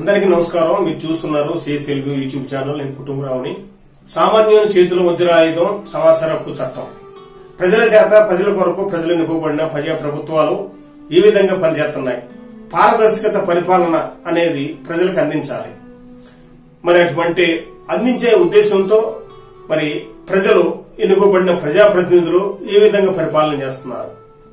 అందరికీ నమస్కారం మీరు చూస్తున్నారు సేస్ తెలుగు యూట్యూబ్ ఛానల్ నేను కుటుంబరావుని సామాన్యుని చేతుల వజ్రాయుధం సమాచార హక్కు చట్టం ప్రజల చేత ప్రజల కొరకు ప్రజలు ఎన్నుకోబడిన ప్రజా ప్రభుత్వాలు ఈ విధంగా పనిచేస్తున్నాయి పారదర్శకత పరిపాలన అనేది ప్రజలకు అందించాలి మరి అటువంటి అందించే ఉద్దేశంతో మరి ప్రజలు ఎన్నుకోబడిన ప్రజాప్రతినిధులు ఏ విధంగా పరిపాలన చేస్తున్నారు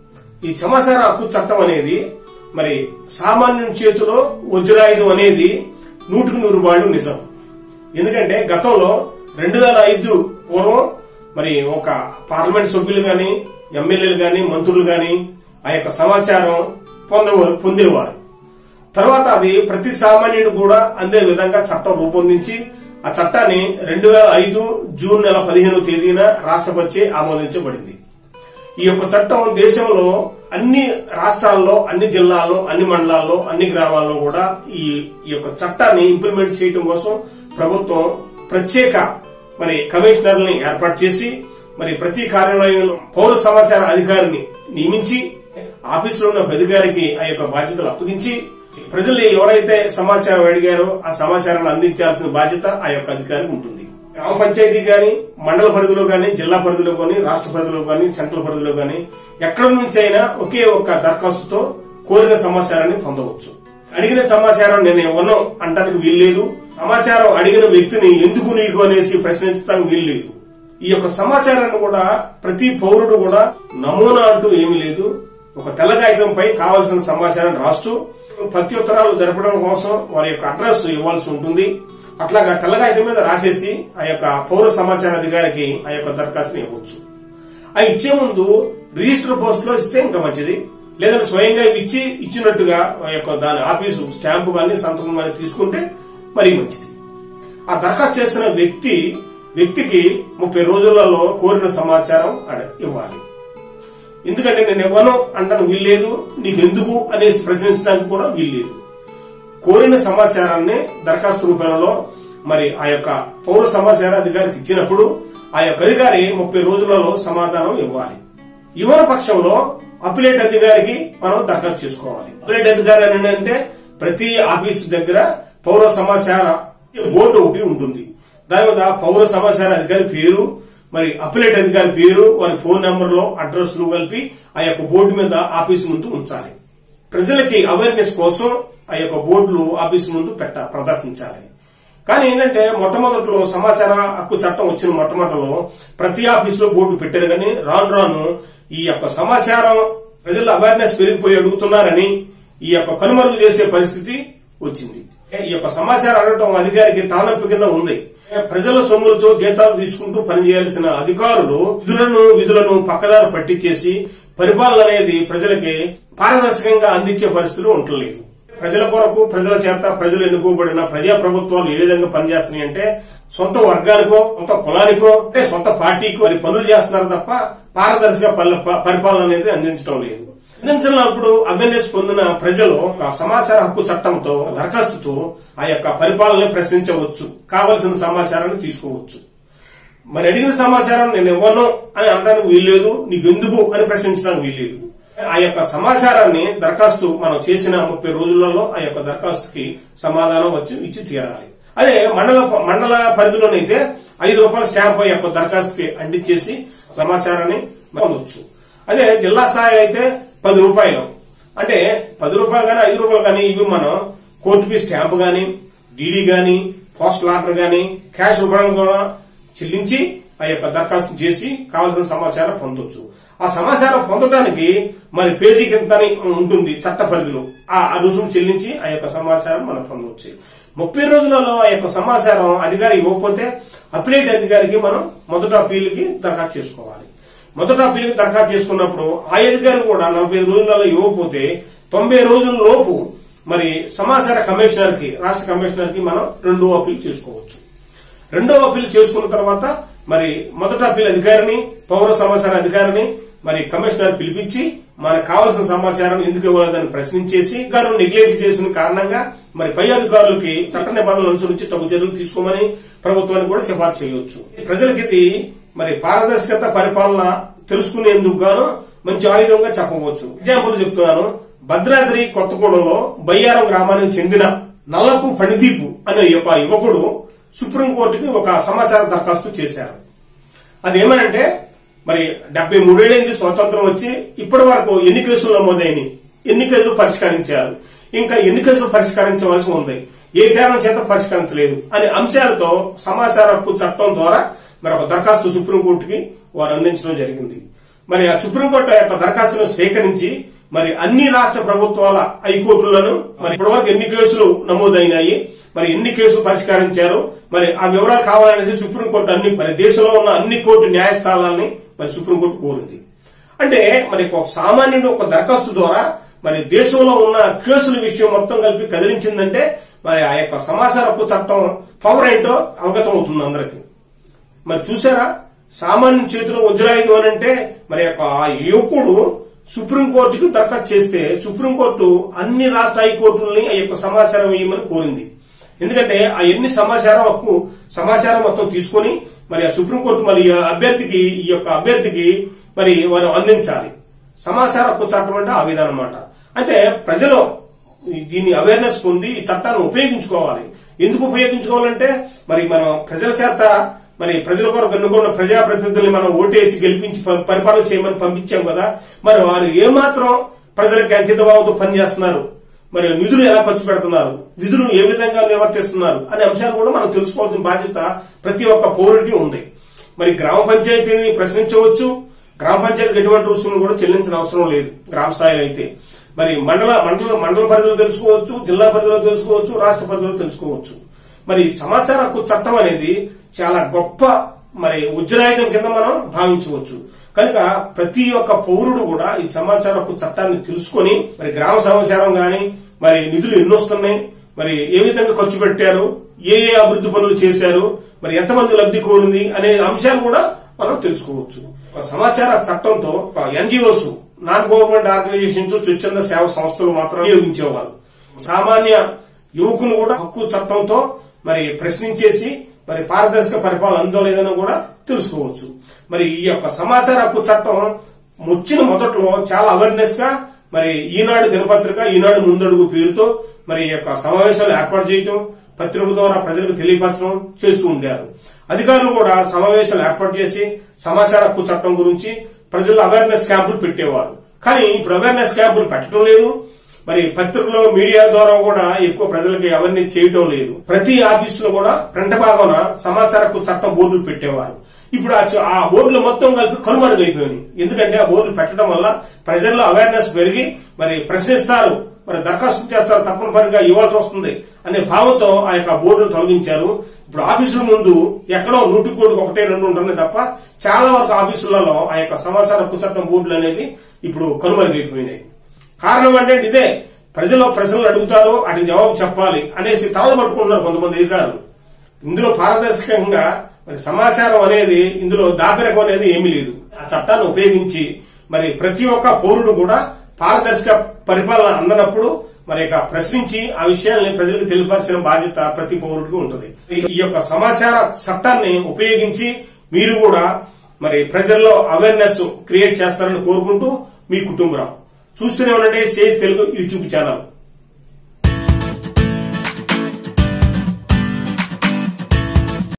ఈ సమాచార హక్కు చట్టం అనేది మరి సామాన్యుని చేతిలో వజ్రాయుధం అనేది నూటికి నూరు వాళ్ళు నిజం ఎందుకంటే గతంలో రెండు వేల ఐదు పూర్వం మరి ఒక పార్లమెంట్ సభ్యులు గాని ఎమ్మెల్యేలు గాని మంత్రులు గాని ఆ యొక్క సమాచారం పొందవారు పొందేవారు తర్వాత అది ప్రతి సామాన్యుడు కూడా అందే విధంగా చట్టం రూపొందించి ఆ చట్టాన్ని రెండు వేల ఐదు జూన్ నెల పదిహేనో తేదీన రాష్ట్రపతి ఆమోదించబడింది ఈ యొక్క చట్టం దేశంలో అన్ని రాష్ట్రాల్లో అన్ని జిల్లాల్లో అన్ని మండలాల్లో అన్ని గ్రామాల్లో కూడా ఈ ఈ యొక్క చట్టాన్ని ఇంప్లిమెంట్ చేయడం కోసం ప్రభుత్వం ప్రత్యేక మరి కమిషనర్ని ఏర్పాటు చేసి మరి ప్రతి కార్యాలయంలో పౌర సమాచార అధికారిని నియమించి ఆఫీసులో ఉన్న ఒక అధికారికి ఆ యొక్క బాధ్యతలు అప్పగించి ప్రజలు ఎవరైతే సమాచారం అడిగారో ఆ సమాచారాన్ని అందించాల్సిన బాధ్యత ఆ యొక్క అధికారికి ఉంటుంది గ్రామ పంచాయతీ గాని మండల పరిధిలో గాని జిల్లా పరిధిలో గాని రాష్ట్ర పరిధిలో గాని సెంట్రల్ పరిధిలో గాని ఎక్కడి నుంచి అయినా ఒకే ఒక్క దరఖాస్తుతో కోరిన సమాచారాన్ని పొందవచ్చు అడిగిన సమాచారం నేను ఇవ్వను అంటానికి వీల్లేదు సమాచారం అడిగిన వ్యక్తిని ఎందుకు నీకు అనేసి ప్రశ్నించడానికి వీల్లేదు ఈ యొక్క సమాచారాన్ని కూడా ప్రతి పౌరుడు కూడా నమూనా అంటూ ఏమీ లేదు ఒక తెల్ల కాగితంపై కావలసిన సమాచారం రాస్తూ ప్రత్యుత్తరాలు జరపడం కోసం వారి యొక్క అడ్రస్ ఇవ్వాల్సి ఉంటుంది అట్లాగా తెల్ల కాగితం మీద రాసేసి ఆ యొక్క పౌర సమాచార అధికారికి ఆ యొక్క దరఖాస్తుని ఇవ్వచ్చు ఆ ఇచ్చే ముందు రిజిస్టర్ పోస్ట్ లో ఇస్తే ఇంకా మంచిది లేదంటే స్వయంగా ఇవి ఇచ్చి ఇచ్చినట్టుగా ఆ యొక్క దాని ఆఫీసు స్టాంపు కానీ సంతకం కానీ తీసుకుంటే మరీ మంచిది ఆ దరఖాస్తు చేసిన వ్యక్తి వ్యక్తికి ముప్పై రోజులలో కోరిన సమాచారం అడ- ఇవ్వాలి ఎందుకంటే నేను ఇవ్వను అంటాను వీల్లేదు నీకు ఎందుకు అనేసి ప్రశ్నించడానికి కూడా వీల్లేదు కోరిన సమాచారాన్ని దరఖాస్తు రూపంలో మరి ఆ యొక్క పౌర సమాచార అధికారికి ఇచ్చినప్పుడు ఆ యొక్క అధికారి ముప్పై రోజులలో సమాధానం ఇవ్వాలి ఇవ్వని పక్షంలో అపిలేట్ అధికారికి మనం దరఖాస్తు చేసుకోవాలి అపిలేట్ అధికారి అని అంటే ప్రతి ఆఫీసు దగ్గర పౌర సమాచార బోర్డు ఒకటి ఉంటుంది దాని మీద పౌర సమాచార అధికారి పేరు మరి అపిలేట్ అధికారి పేరు వారి ఫోన్ నెంబర్ లో అడ్రస్ లు కలిపి ఆ యొక్క బోర్డు మీద ఆఫీసు ముందు ఉంచాలి ప్రజలకి అవేర్నెస్ కోసం ఆ యొక్క బోర్డులు ఆఫీసు ముందు పెట్ట ప్రదర్శించాలి కానీ ఏంటంటే మొట్టమొదటిలో సమాచార హక్కు చట్టం వచ్చిన మొట్టమొదటిలో ప్రతి ఆఫీసులో బోర్డు పెట్టారు కానీ రాను రాను ఈ యొక్క సమాచారం ప్రజల అవేర్నెస్ పెరిగిపోయి అడుగుతున్నారని ఈ యొక్క కనుమరుగు చేసే పరిస్థితి వచ్చింది ఈ యొక్క సమాచారం అడగటం అధికారికి తానొప్పి కింద ఉంది ప్రజల సొమ్ములతో జీతాలు తీసుకుంటూ పనిచేయాల్సిన అధికారులు విధులను విధులను పక్కదారు పట్టించేసి పరిపాలన అనేది ప్రజలకి పారదర్శకంగా అందించే పరిస్థితులు ఉండలేదు ప్రజల కొరకు ప్రజల చేత ప్రజలు ఎన్నుకోబడిన ప్రజా ప్రభుత్వాలు ఏ విధంగా పనిచేస్తున్నాయి అంటే సొంత వర్గానికో సొంత కులానికో అంటే సొంత పార్టీకో అది పనులు చేస్తున్నారు తప్ప పారదర్శక పల్ల- ప- పరిపాలన అనేది అందించడం లేదు అందించినప్పుడు అవేర్నెస్ పొందిన ప్రజలు ఒక సమాచార హక్కు చట్టంతో దరఖాస్తుతో ఆ యొక్క పరిపాలన ప్రశ్నించవచ్చు కావలసిన సమాచారాన్ని తీసుకోవచ్చు మరి అడిగిన సమాచారం నేను ఇవ్వను అని అనడానికి వీల్లేదు నీకు ఎందుకు అని ప్రశ్నించడానికి వీల్లేదు ఆ యొక్క సమాచారాన్ని దరఖాస్తు మనం చేసిన ముప్పై రోజులలో ఆ యొక్క దరఖాస్తుకి సమాధానం వచ్చి ఇచ్చి తీరాలి అదే మండల మండల పరిధిలోనైతే ఐదు రూపాయల స్టాంప్ ఆ యొక్క దరఖాస్తుకి అంటించేసి సమాచారాన్ని పొందవచ్చు అదే జిల్లా స్థాయి అయితే పది రూపాయలు అంటే పది రూపాయలు కానీ ఐదు రూపాయలు కానీ ఇవి మనం కోర్టు ఫీ స్టాంప్ గాని డీడీ గాని పోస్టల్ ఆర్డర్ గాని క్యాష్ రూపంలో కూడా చెల్లించి ఆ యొక్క దరఖాస్తు చేసి కావాల్సిన సమాచారం పొందొచ్చు ఆ సమాచారం పొందడానికి మరి పేజీ కింద ఉంటుంది చట్ట పరిధిలో ఆ ఆ రుసుము చెల్లించి ఆ యొక్క సమాచారం మనం పొందవచ్చు ముప్పై రోజులలో ఆ యొక్క సమాచారం అధికారి ఇవ్వకపోతే అప్లేట్ అధికారికి మనం మొదట అప్పీల్కి దరఖాస్తు చేసుకోవాలి మొదట అప్పీల్కి దరఖాస్తు చేసుకున్నప్పుడు ఆ అధికారి కూడా నలభై ఐదు రోజులలో ఇవ్వకపోతే తొంభై రోజుల లోపు మరి సమాచార కమిషనర్ కి రాష్ట్ర కమిషనర్ కి మనం రెండో అప్పీల్ చేసుకోవచ్చు రెండో అప్పీల్ చేసుకున్న తర్వాత మరి మొదట అప్పీల్ అధికారిని పౌర సమాచార అధికారిని మరి కమిషనర్ పిలిపించి మనకు కావాల్సిన సమాచారం ఎందుకు ఇవ్వలేదని ప్రశ్నించేసి అధికారులు నెగ్లెక్ట్ చేసిన కారణంగా మరి పై అధికారులకి చట్ట నిబంధనలు అనుసరించి తగు చర్యలు తీసుకోమని ప్రభుత్వానికి కూడా సిఫార్సు చేయవచ్చు ప్రజలకి ఇది మరి పారదర్శకత పరిపాలన తెలుసుకునేందుకు గాను మంచి ఆయుధంగా చెప్పవచ్చు ఎగ్జాంపుల్ చెప్తున్నాను భద్రాద్రి కొత్తగూడెంలో బయ్యారం గ్రామానికి చెందిన నల్లపు పణిదీపు అనే ఒక యువకుడు సుప్రీంకోర్టుకి ఒక సమాచార దరఖాస్తు చేశారు అదేమనంటే మరి డెబ్బై మూడేళ్ళైంది స్వాతంత్రం వచ్చి ఇప్పటి వరకు ఎన్ని కేసులు నమోదైనవి ఎన్ని కేసులు పరిష్కరించారు ఇంకా ఎన్ని కేసులు పరిష్కరించవలసి ఉంది ఏ కారణం చేత పరిష్కరించలేదు అనే అంశాలతో సమాచార హక్కు చట్టం ద్వారా మరి ఒక దరఖాస్తు సుప్రీంకోర్టుకి వారు అందించడం జరిగింది మరి ఆ సుప్రీంకోర్టు యొక్క దరఖాస్తును స్వీకరించి మరి అన్ని రాష్ట్ర ప్రభుత్వాల హైకోర్టులను మరి ఇప్పటివరకు ఎన్ని కేసులు నమోదైనాయి మరి ఎన్ని కేసులు పరిష్కరించారు మరి ఆ వివరాలు కావాలనేసి సుప్రీంకోర్టు అన్ని మరి దేశంలో ఉన్న అన్ని కోర్టు న్యాయస్థానాలని మరి సుప్రీంకోర్టు కోరింది అంటే మరి ఒక సామాన్యుడు ఒక దరఖాస్తు ద్వారా మరి దేశంలో ఉన్న కేసుల విషయం మొత్తం కలిపి కదిలించిందంటే మరి ఆ యొక్క సమాచార హక్కు చట్టం పవర్ ఏంటో అవగతం అవుతుంది అందరికి మరి చూసారా సామాన్య చేతిలో వజ్రాయుధం అని అంటే మరి యొక్క ఆ యువకుడు సుప్రీంకోర్టుకి దరఖాస్తు చేస్తే సుప్రీంకోర్టు అన్ని రాష్ట్ర హైకోర్టులని ఆ యొక్క సమాచారం ఇవ్వమని కోరింది ఎందుకంటే ఆ ఎన్ని సమాచారం హక్కు సమాచారం మొత్తం తీసుకొని మరి ఆ సుప్రీంకోర్టు మరి ఈ అభ్యర్థికి ఈ యొక్క అభ్యర్థికి మరి వారు అందించాలి సమాచార హక్కు చట్టం అంటే ఆ విధానం అన్నమాట అంటే ప్రజలు దీన్ని అవేర్నెస్ పొంది ఈ చట్టాన్ని ఉపయోగించుకోవాలి ఎందుకు ఉపయోగించుకోవాలంటే మరి మనం ప్రజల చేత మరి ప్రజల కొరకు ఎన్నుకున్న ప్రజాప్రతినిధుల్ని మనం ఓటేసి గెలిపించి ప- పరిపాలన చేయమని పంపించాం కదా మరి వారు ఏమాత్రం ప్రజలకు అంకిత భావంతో పనిచేస్తున్నారు మరి నిధులు ఎలా ఖర్చు పెడుతున్నారు విధులు ఏ విధంగా నిర్వర్తిస్తున్నారు అనే అంశాలు కూడా మనం తెలుసుకోవాల్సిన బాధ్యత ప్రతి ఒక్క పౌరుడికి ఉంది మరి గ్రామ పంచాయతీని ప్రశ్నించవచ్చు గ్రామ పంచాయతీకి ఎటువంటి రుసుములు కూడా చెల్లించిన అవసరం లేదు గ్రామ స్థాయిలో అయితే మరి మండల మండల మండల పరిధిలో తెలుసుకోవచ్చు జిల్లా పరిధిలో తెలుసుకోవచ్చు రాష్ట్ర పరిధిలో తెలుసుకోవచ్చు మరి సమాచార హక్కు చట్టం అనేది చాలా గొప్ప మరి ఉజ్జరాయుధం కింద మనం భావించవచ్చు కనుక ప్రతి ఒక్క పౌరుడు కూడా ఈ సమాచార హక్కు చట్టాన్ని తెలుసుకొని మరి గ్రామ సమాచారం గాని మరి నిధులు ఎన్ని వస్తున్నాయి మరి ఏ విధంగా ఖర్చు పెట్టారు ఏ ఏ అభివృద్ధి పనులు చేశారు మరి ఎంతమంది లబ్ధి కోరింది అనే అంశాలు కూడా మనం తెలుసుకోవచ్చు ఒక సమాచార చట్టంతో ఎన్జిఓస్ నాన్ గవర్నమెంట్ ఆర్గనైజేషన్స్ స్వచ్ఛంద సేవ సంస్థలు మాత్రం ఉపయోగించేవారు సామాన్య యువకులు కూడా హక్కు చట్టంతో మరి ప్రశ్నించేసి మరి పారదర్శక పరిపాలన అందో లేదని కూడా తెలుసుకోవచ్చు మరి ఈ యొక్క సమాచార హక్కు చట్టం వచ్చిన మొదట్లో చాలా అవేర్నెస్ గా మరి ఈనాడు దినపత్రిక ఈనాడు ముందడుగు పేరుతో మరి ఈ యొక్క సమావేశాలు ఏర్పాటు చేయటం పత్రిక ద్వారా ప్రజలకు తెలియపరచడం చేస్తూ ఉండారు అధికారులు కూడా సమావేశాలు ఏర్పాటు చేసి సమాచార హక్కు చట్టం గురించి ప్రజల్లో అవేర్నెస్ క్యాంపులు పెట్టేవారు కానీ ఇప్పుడు అవేర్నెస్ క్యాంపులు పెట్టడం లేదు మరి పత్రికలో మీడియా ద్వారా కూడా ఎక్కువ ప్రజలకి అవేర్నెస్ చేయటం లేదు ప్రతి ఆఫీసులో కూడా ఫ్రంట్ భాగంన సమాచార హక్కు చట్టం బోర్డులు పెట్టేవారు ఇప్పుడు ఆ చ- ఆ బోర్డులు మొత్తం కలిపి కనుమరుగైపోయినాయి ఎందుకంటే ఆ బోర్డులు పెట్టడం వల్ల ప్రజల్లో అవేర్నెస్ పెరిగి మరి ప్రశ్నిస్తారు మరి దరఖాస్తు చేస్తారు తప్పనిసరిగా ఇవ్వాల్సి వస్తుంది అనే భావంతో ఆ యొక్క బోర్డును తొలగించారు ఇప్పుడు ఆఫీసుల ముందు ఎక్కడో నూటి కోటి ఒకటే రెండు ఉంటుంది తప్ప చాలా వరకు ఆఫీసులలో ఆ యొక్క సమాచార హక్కు చట్టం బోర్డులు అనేది ఇప్పుడు కనుమరుగైపోయినాయి కారణం అంటే ఇదే ప్రజలు ప్రశ్నలు అడుగుతారు వాటికి జవాబు చెప్పాలి అనేసి తలలు పట్టుకుంటున్నారు కొంతమంది అధికారులు ఇందులో పారదర్శకంగా మరి సమాచారం అనేది ఇందులో దాపరికం అనేది ఏమీ లేదు ఆ చట్టాన్ని ఉపయోగించి మరి ప్రతి ఒక్క పౌరుడు కూడా పారదర్శక పరిపాలన అందనప్పుడు మరి ఇక ప్రశ్నించి ఆ విషయాల్ని ప్రజలకు తెలియపరిచిన బాధ్యత ప్రతి పౌరుడికి ఉంటుంది ఈ యొక్క సమాచార చట్టాన్ని ఉపయోగించి మీరు కూడా మరి ప్రజల్లో అవేర్నెస్ క్రియేట్ చేస్తారని కోరుకుంటూ మీ కుటుంబరావు చూస్తూనే ఉండండి సేజ్ తెలుగు యూట్యూబ్ ఛానల్